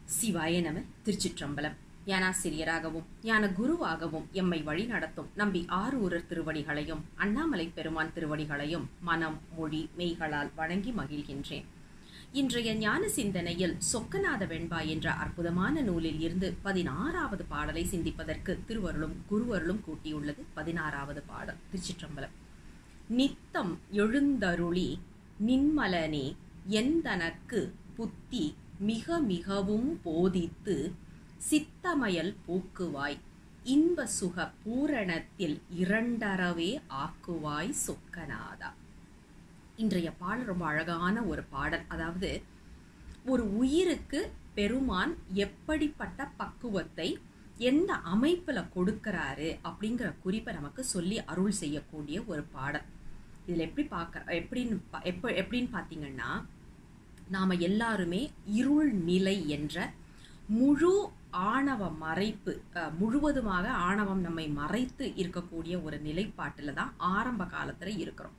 சிவாய நம திருச்சிற்றம்பலம் ஞானாசிரியராகவும் ஞான குருவாகவும் எம்மை வழி நடத்தும் நம்பி ஆரூரர் திருவடிகளையும் அண்ணாமலை பெருமான் திருவடிகளையும் மனம் மொழி மெய்களால் வணங்கி மகிழ்கின்றேன் இன்றைய ஞான சிந்தனையில் சொக்கநாத வெண்பா என்ற அற்புதமான நூலில் இருந்து பதினாறாவது பாடலை சிந்திப்பதற்கு திருவருளும் குருவருளும் கூட்டியுள்ளது பதினாறாவது பாடல் திருச்சிற்றம்பலம் நித்தம் எழுந்தருளி நின்மலனே எந்தனக்கு புத்தி மிக மிகவும் போதித்து சித்தமயல் போக்குவாய் இன்ப சுக பூரணத்தில் இரண்டறவே ஆக்குவாய் சொக்கநாதா இன்றைய பாடல் ரொம்ப அழகான ஒரு பாடல் அதாவது ஒரு உயிருக்கு பெருமான் எப்படிப்பட்ட பக்குவத்தை எந்த அமைப்புல கொடுக்கறாரு அப்படிங்கிற குறிப்பை நமக்கு சொல்லி அருள் செய்யக்கூடிய ஒரு பாடல் இதுல எப்படி பார்க்க எப்படின்னு பா- எப்ப எப்படின்னு பார்த்தீங்கன்னா நாம எல்லாருமே இருள் நிலை என்ற முழு ஆணவ மறைப்பு அஹ், முழுவதுமாக ஆணவம் நம்மை மறைத்து இருக்கக்கூடிய ஒரு நிலைப்பாட்டில் தான் ஆரம்ப காலத்துல இருக்கிறோம்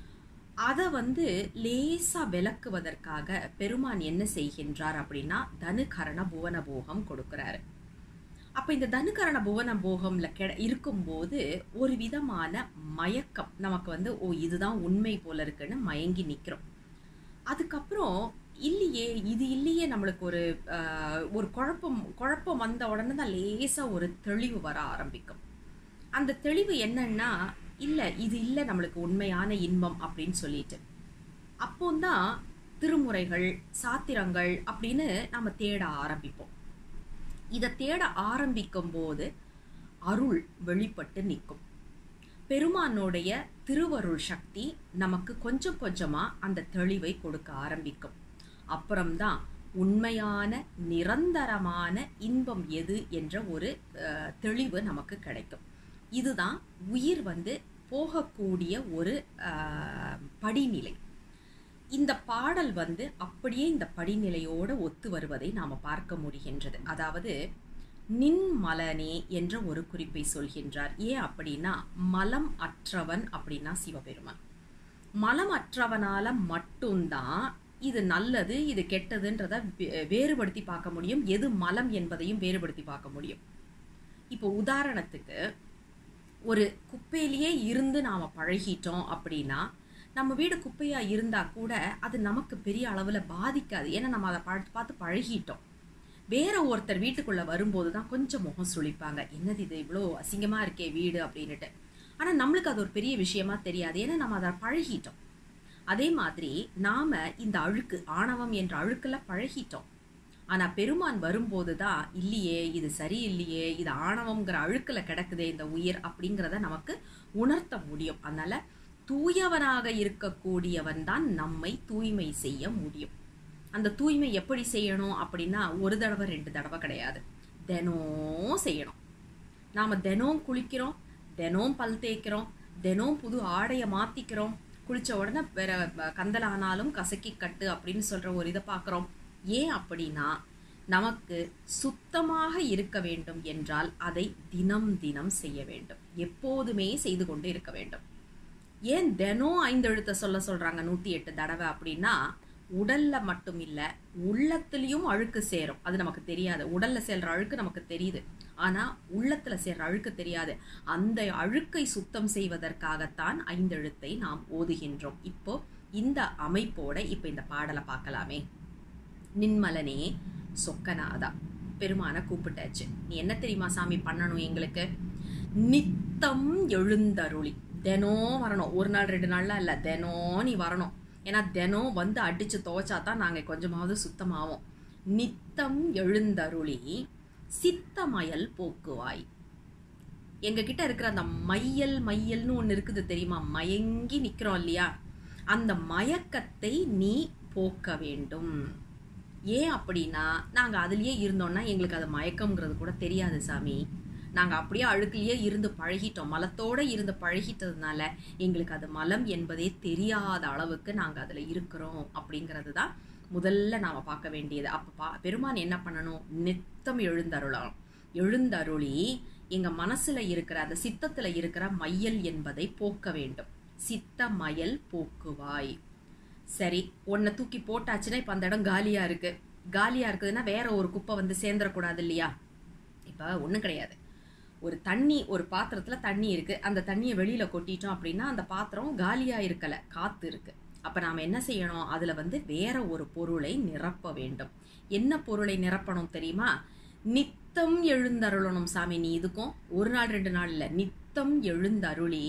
அதை வந்து லேசா விளக்குவதற்காக பெருமான் என்ன செய்கின்றார் அப்படின்னா தனுகரண புவன போகம் கொடுக்கிறாரு அப்ப இந்த தனுகரண புவன போகம்ல கெட இருக்கும்போது ஒரு விதமான மயக்கம் நமக்கு வந்து ஓ இதுதான் உண்மை போல இருக்குன்னு மயங்கி நிக்கிறோம் அதுக்கப்புறம் இல்லையே இது இல்லையே நம்மளுக்கு ஒரு ஆஹ், ஒரு குழப்பம் குழப்பம் வந்த உடனே தான் லேசா ஒரு தெளிவு வர ஆரம்பிக்கும் அந்த தெளிவு என்னன்னா இல்ல இது இல்ல நம்மளுக்கு உண்மையான இன்பம் அப்படின்னு சொல்லிட்டு அப்போதான் திருமுறைகள் சாத்திரங்கள் அப்படின்னு நம்ம தேட ஆரம்பிப்போம் இதை தேட ஆரம்பிக்கும் போது அருள் வெளிப்பட்டு நிற்கும் பெருமானுடைய திருவருள் சக்தி நமக்கு கொஞ்சம் கொஞ்சமா அந்த தெளிவை கொடுக்க ஆரம்பிக்கும் அப்புறம்தான் உண்மையான நிரந்தரமான இன்பம் எது என்ற ஒரு அஹ், தெளிவு நமக்கு கிடைக்கும் இதுதான் உயிர் வந்து போகக்கூடிய ஒரு அஹ், படிநிலை இந்த பாடல் வந்து அப்படியே இந்த படிநிலையோட ஒத்து வருவதை நாம பார்க்க முடிகின்றது அதாவது நின்மலனே என்ற ஒரு குறிப்பை சொல்கின்றார் ஏன் அப்படின்னா மலம் அற்றவன் அப்படின்னா சிவபெருமான் மலம் அற்றவனால மட்டும்தான் இது நல்லது இது கெட்டதுன்றத வே- வேறுபடுத்தி பார்க்க முடியும் எது மலம் என்பதையும் வேறுபடுத்தி பார்க்க முடியும் இப்போ உதாரணத்துக்கு ஒரு குப்பையிலேயே இருந்து நாம பழகிட்டோம் அப்படின்னா நம்ம வீடு குப்பையா இருந்தா கூட அது நமக்கு பெரிய அளவுல பாதிக்காது ஏன்னா நம்ம அதை பார்த்து பார்த்து பழகிட்டோம் வேற ஒருத்தர் வீட்டுக்குள்ள வரும்போது தான் கொஞ்சம் முகம் சுளிப்பாங்க என்னது இது இவ்வளோ அசிங்கமா இருக்கே வீடு அப்படின்னுட்டு ஆனா நம்மளுக்கு அது ஒரு பெரிய விஷயமா தெரியாது ஏன்னா நம்ம அதை பழகிட்டோம் அதே மாதிரி நாம இந்த அழுக்கு ஆணவம் என்ற அழுக்குல பழகிட்டோம் ஆனா பெருமான் வரும்போது தான் இல்லையே இது சரியில்லையே இது ஆணவம்ங்கிற அழுக்குல கிடக்குதே இந்த உயிர் அப்படிங்கிறத நமக்கு உணர்த்த முடியும் அதனால தூயவனாக இருக்கக்கூடியவன் தான் நம்மை தூய்மை செய்ய முடியும் அந்த தூய்மை எப்படி செய்யணும் அப்படின்னா ஒரு தடவை ரெண்டு தடவை கிடையாது தினம் செய்யணும் நாம தினம் குளிக்கிறோம் தினம் பல் தேய்க்கிறோம் தினம் புது ஆடையை மாத்திக்கிறோம் குளிச்ச உடனே வேற அஹ், கந்தலானாலும் கசக்கி கட்டு அப்படின்னு சொல்ற ஒரு இதை பார்க்குறோம் ஏன் அப்படின்னா நமக்கு சுத்தமாக இருக்க வேண்டும் என்றால் அதை தினம் தினம் செய்ய வேண்டும் எப்போதுமே செய்து கொண்டு இருக்க வேண்டும் ஏன் தினம் ஐந்தெழுத்த சொல்ல சொல்றாங்க நூத்தி எட்டு தடவை அப்படின்னா உடல்ல மட்டும் இல்ல உள்ளத்துலயும் அழுக்கு சேரும் அது நமக்கு தெரியாது உடல்ல சேர்ற அழுக்கு நமக்கு தெரியுது ஆனா உள்ளத்துல சேர்ற அழுக்கு தெரியாது அந்த அழுக்கை சுத்தம் செய்வதற்காகத்தான் ஐந்தெழுத்தை நாம் ஓதுகின்றோம் இப்போ இந்த அமைப்போட இப்ப இந்த பாடலை பார்க்கலாமே நின்மலனே சொக்கநாதா பெருமான கூப்பிட்டாச்சு நீ என்ன தெரியுமா சாமி பண்ணணும் எங்களுக்கு நித்தம் எழுந்தருளி தினம் வரணும் ஒரு நாள் ரெண்டு நாள்லாம் இல்லை தினம் நீ வரணும் ஏன்னா தினம் வந்து அடிச்சு துவைச்சா தான் நாங்கள் கொஞ்சமாவது சுத்தமாவோம் நித்தம் எழுந்தருளி சித்தமயல் போக்குவாய் எங்க கிட்ட இருக்கிற அந்த மையல் மையல்னு ஒன்று இருக்குது தெரியுமா மயங்கி நிக்கிறோம் இல்லையா அந்த மயக்கத்தை நீ போக்க வேண்டும் ஏன் அப்படின்னா நாங்க அதுலயே இருந்தோம்னா எங்களுக்கு அது மயக்கம்ங்கிறது கூட தெரியாது சாமி நாங்க அப்படியே அழுக்குலயே இருந்து பழகிட்டோம் மலத்தோட இருந்து பழகிட்டதுனால எங்களுக்கு அது மலம் என்பதே தெரியாத அளவுக்கு நாங்க அதுல இருக்கிறோம் அப்படிங்கிறது தான் முதல்ல நாம பார்க்க வேண்டியது அப்ப பா பெருமான் என்ன பண்ணணும் நித்தம் எழுந்தருளலாம் எழுந்தருளி எங்க மனசுல இருக்கிற அந்த சித்தத்துல இருக்கிற மையல் என்பதை போக்க வேண்டும் சித்த மயல் போக்குவாய் சரி உன்னை தூக்கி போட்டாச்சுன்னா இப்ப அந்த இடம் காலியா இருக்கு காலியாக இருக்குதுன்னா வேற ஒரு குப்பை வந்து சேர்ந்துடக்கூடாது இல்லையா இப்போ ஒன்றும் கிடையாது ஒரு தண்ணி ஒரு பாத்திரத்தில் தண்ணி இருக்குது அந்த தண்ணியை வெளியில் கொட்டிட்டோம் அப்படின்னா அந்த பாத்திரம் காலியாக இருக்கலை காற்று இருக்குது அப்போ நாம் என்ன செய்யணும் அதில் வந்து வேற ஒரு பொருளை நிரப்ப வேண்டும் என்ன பொருளை நிரப்பணும் தெரியுமா நித்தம் எழுந்தருளணும் சாமி நீ இதுக்கும் ஒரு நாள் ரெண்டு நாள் இல்லை நித்தம் எழுந்தருளி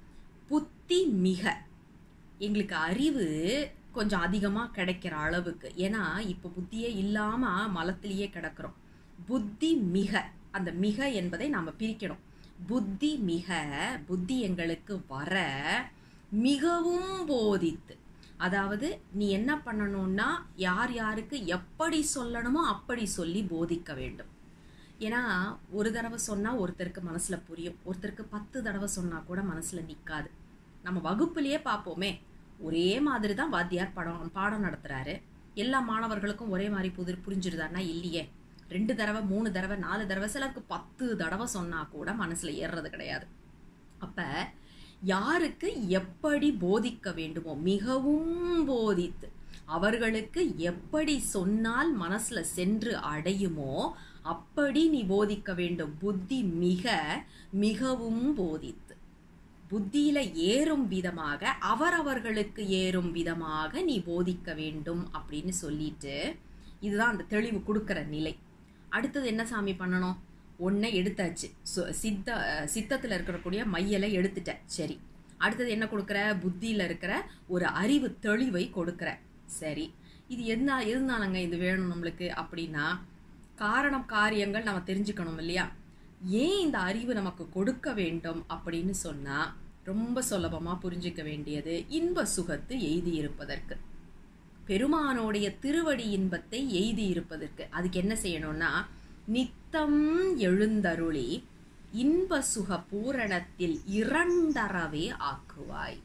புத்தி மிக எங்களுக்கு அறிவு கொஞ்சம் அதிகமாக கிடைக்கிற அளவுக்கு ஏன்னா இப்போ புத்தியே இல்லாமல் மலத்திலேயே கிடக்கிறோம் புத்தி மிக அந்த மிக என்பதை நாம் பிரிக்கணும் புத்தி மிக புத்தி எங்களுக்கு வர மிகவும் போதித்து அதாவது நீ என்ன பண்ணணும்னா யார் யாருக்கு எப்படி சொல்லணுமோ அப்படி சொல்லி போதிக்க வேண்டும் ஏன்னா ஒரு தடவை சொன்னால் ஒருத்தருக்கு மனசில் புரியும் ஒருத்தருக்கு பத்து தடவை சொன்னால் கூட மனசில் நிற்காது நம்ம வகுப்புலேயே பார்ப்போமே ஒரே மாதிரி தான் வாத்தியார் படம் பாடம் நடத்துகிறாரு எல்லா மாணவர்களுக்கும் ஒரே மாதிரி புது புரிஞ்சிருதான்னா இல்லையே ரெண்டு தடவை மூணு தடவை நாலு தடவை சிலருக்கு பத்து தடவை சொன்னால் கூட மனசில் ஏறுறது கிடையாது அப்போ யாருக்கு எப்படி போதிக்க வேண்டுமோ மிகவும் போதித்து அவர்களுக்கு எப்படி சொன்னால் மனசுல சென்று அடையுமோ அப்படி நீ போதிக்க வேண்டும் புத்தி மிக மிகவும் போதித்து புத்தியில ஏறும் விதமாக அவரவர்களுக்கு ஏறும் விதமாக நீ போதிக்க வேண்டும் அப்படின்னு சொல்லிட்டு இதுதான் அந்த தெளிவு கொடுக்கிற நிலை அடுத்தது என்ன சாமி பண்ணணும் ஒன்றை எடுத்தாச்சு ஸோ சித்த சித்தத்தில் இருக்கக்கூடிய மையலை எடுத்துட்ட சரி அடுத்தது என்ன கொடுக்குற புத்தியில் இருக்கிற ஒரு அறிவு தெளிவை கொடுக்குற சரி இது என்ன எதுனாலங்க இது வேணும் நம்மளுக்கு அப்படின்னா காரணம் காரியங்கள் நம்ம தெரிஞ்சுக்கணும் இல்லையா ஏன் இந்த அறிவு நமக்கு கொடுக்க வேண்டும் அப்படின்னு சொன்னால் ரொம்ப சுலபமாக புரிஞ்சிக்க வேண்டியது இன்ப சுகத்து எய்தி இருப்பதற்கு பெருமானோடைய திருவடி இன்பத்தை எய்தி இருப்பதற்கு அதுக்கு என்ன செய்யணும்னா நித்தம் எழுந்தருளி இன்ப சுக பூரணத்தில் இரண்டறவே ஆக்குவாய்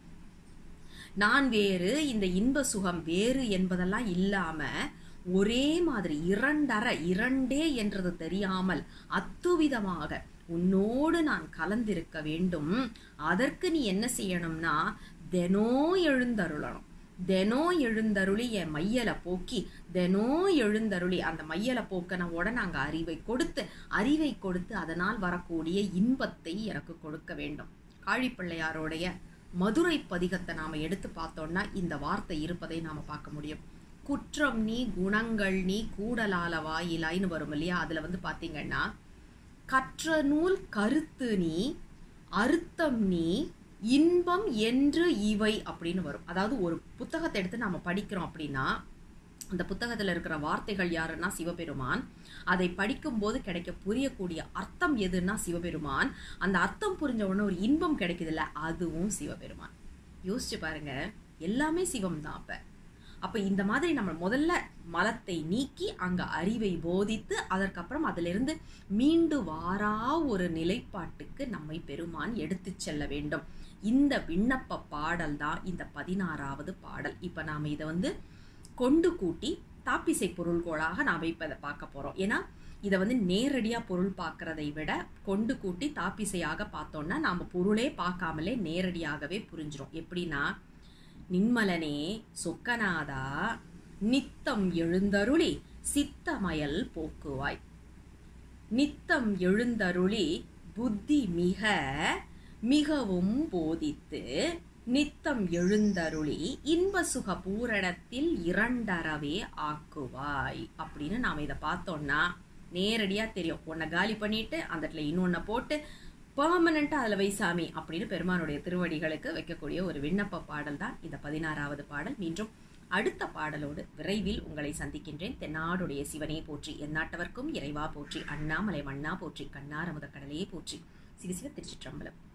நான் வேறு இந்த இன்ப சுகம் வேறு என்பதெல்லாம் இல்லாம ஒரே மாதிரி இரண்டற இரண்டே என்றது தெரியாமல் அத்துவிதமாக உன்னோடு நான் கலந்திருக்க வேண்டும் அதற்கு நீ என்ன செய்யணும்னா தினோ எழுந்தருளணும் தினோ எழுந்தருளி என் மையலை போக்கி தினோ எழுந்தருளி அந்த மையலை போக்கன உடனே அங்கே அறிவை கொடுத்து அறிவை கொடுத்து அதனால் வரக்கூடிய இன்பத்தை எனக்கு கொடுக்க வேண்டும் காழிப்பிள்ளையாரோடைய மதுரை பதிகத்தை நாம் எடுத்து பார்த்தோம்னா இந்த வார்த்தை இருப்பதை நாம் பார்க்க முடியும் குற்றம் நீ குணங்கள் நீ கூடலால வாயிலாயின்னு வரும் இல்லையா அதில் வந்து பார்த்தீங்கன்னா கற்ற நூல் கருத்து நீ அறுத்தம் நீ இன்பம் என்று இவை அப்படின்னு வரும் அதாவது ஒரு புத்தகத்தை எடுத்து நம்ம படிக்கிறோம் அப்படின்னா அந்த புத்தகத்தில் இருக்கிற வார்த்தைகள் யாருன்னா சிவபெருமான் அதை படிக்கும்போது கிடைக்க புரியக்கூடிய அர்த்தம் எதுன்னா சிவபெருமான் அந்த அர்த்தம் புரிஞ்ச உடனே ஒரு இன்பம் கிடைக்குதுல்ல அதுவும் சிவபெருமான் யோசிச்சு பாருங்க எல்லாமே சிவம் தான் அப்போ அப்போ இந்த மாதிரி நம்ம முதல்ல மலத்தை நீக்கி அங்கே அறிவை போதித்து அதற்கப்புறம் அதிலிருந்து மீண்டு வாரா ஒரு நிலைப்பாட்டுக்கு நம்மை பெருமான் எடுத்து செல்ல வேண்டும் இந்த விண்ணப்ப பாடல் தான் இந்த பதினாறாவது பாடல் இப்போ நாம் இதை வந்து கொண்டு கூட்டி தாப்பிசை பொருள்கோளாக நாம் இப்போ இதை பார்க்க போகிறோம் ஏன்னா இதை வந்து நேரடியாக பொருள் பார்க்கறதை விட கொண்டு கூட்டி தாப்பிசையாக பார்த்தோன்னா நாம் பொருளே பார்க்காமலே நேரடியாகவே புரிஞ்சிடும் எப்படின்னா நின்மலனே சொக்கநாதா நித்தம் எழுந்தருளி சித்தமயல் போக்குவாய் நித்தம் எழுந்தருளி புத்தி மிக மிகவும் போதித்து நித்தம் எழுந்தருளி இன்ப சுக பூரணத்தில் இரண்டறவே ஆக்குவாய் அப்படின்னு நாம் இதை பார்த்தோம்னா நேரடியாக தெரியும் உன்னை காலி பண்ணிட்டு அந்த இடத்துல இன்னொன்னை போட்டு பர்மனண்ட்டாக அதில் வைசாமி அப்படின்னு பெருமானுடைய திருவடிகளுக்கு வைக்கக்கூடிய ஒரு விண்ணப்ப பாடல் தான் இந்த பதினாறாவது பாடல் மீண்டும் அடுத்த பாடலோடு விரைவில் உங்களை சந்திக்கின்றேன் தென்னாடுடைய சிவனே போற்றி எந்நாட்டவர்க்கும் இறைவா போற்றி அண்ணாமலை மண்ணா போற்றி கண்ணாரமுத கடலையே போற்றி சிவசிவ திருச்சிற்றம்பலம்